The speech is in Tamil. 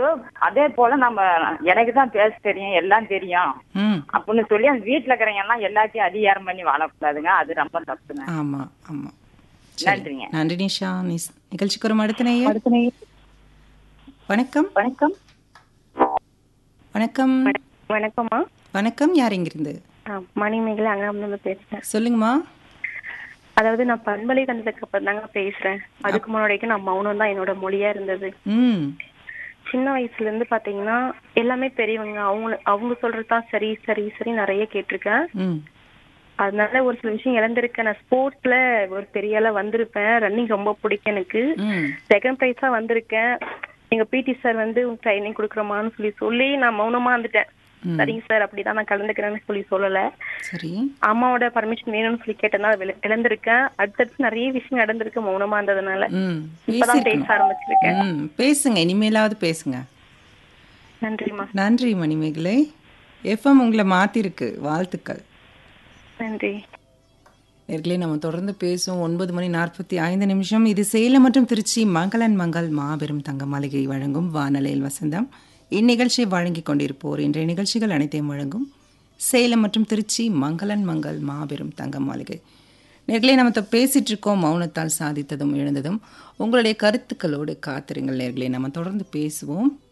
இப்போ அதே போல நம்ம எனக்கு தான் பேச தெரியும் எல்லாம் தெரியும் ம் அப்படின்னு சொல்லி அந்த வீட்டுல இருக்கிறவங்க எல்லாம் எல்லாத்தையும் அதிகாரம் பண்ணி வாழக்கூடாதுங்க அது ரொம்ப தப்புங்க ஆமா ஆமா சரி. நன்றிங்க. நன்றி நிஷா நிஸ்- நிகழ்ச்சிக்கு ஒரு அடுத்த நேயர் வணக்கம் வணக்கம் வணக்கம் வணக்கம்மா வணக்கம் யார் இங்கிருந்து நான் மணிமேகலை அங்காமல பேசுறேன் சொல்லுங்கம்மா அதாவது நான் பண்பலை வந்ததுக்கு அப்புறம் தாங்க பேசுறேன் அதுக்கு முன்னாடி வரைக்கும் நான் மௌனம் தான் என்னோட மொழியா இருந்தது ம் சின்ன வயசுல இருந்து பாத்தீங்கன்னா எல்லாமே பெரியவங்க அவங்க அவங்க சொல்றதுதான் சரி சரி சரி நிறைய கேட்டிருக்கேன் ம் அதனால ஒரு சில விஷயம் இழந்திருக்கேன் நான் ஸ்போர்ட்ஸ்ல ஒரு பெரிய ஆளா வந்திருப்பேன் ரன்னிங் ரொம்ப பிடிக்கும் எனக்கு ம் செகண்ட் ப்ரைஸா வந்திருக்கேன் எங்க பிடி சார் வந்து ட்ரைனிங் கொடுக்குறோமான்னு சொல்லி சொல்லி நான் மௌனமா வந்துட்டேன் ம். சரிங்க சார் அப்படிதான் நான் கலந்துக்கிறேன்னு சொல்லி சொல்லல சரி அம்மாவோட பர்மிஷன் வேணும்னு சொல்லி கேட்டனால விள- இழந்திருக்கேன் அடுத்தடுத்து நிறைய விஷயம் நடந்திருக்கு மௌனமா இருந்ததுனால ம் இப்பதான் பேச பேசிருக்கணும் ஆரம்பிச்சிருக்கேன் ம் பேசுங்க இனிமேலாவது பேசுங்க நன்றிம்மா நன்றி மணிமேகலை எஃப்எம் உங்களை மாத்திருக்கு வாழ்த்துக்கள் நன்றி நேர்களே நம்ம தொடர்ந்து பேசுவோம் ஒன்பது மணி நாற்பத்தி ஐந்து நிமிஷம் இது சேலம் மற்றும் திருச்சி மங்களன் மங்கள் மாபெரும் தங்க மாளிகை வழங்கும் வானலையில் வசந்தம் இந்நிகழ்ச்சியை வழங்கிக் கொண்டிருப்போர் இன்றைய நிகழ்ச்சிகள் அனைத்தையும் வழங்கும் சேலம் மற்றும் திருச்சி மங்களன் மங்கள் மாபெரும் தங்க மாளிகை நேர்களே நம்ம இப்ப பேசிட்டு இருக்கோம் மௌனத்தால் சாதித்ததும் இழந்ததும் உங்களுடைய கருத்துக்களோடு காத்திருங்கள் நேர்களே நம்ம தொடர்ந்து பேசுவோம்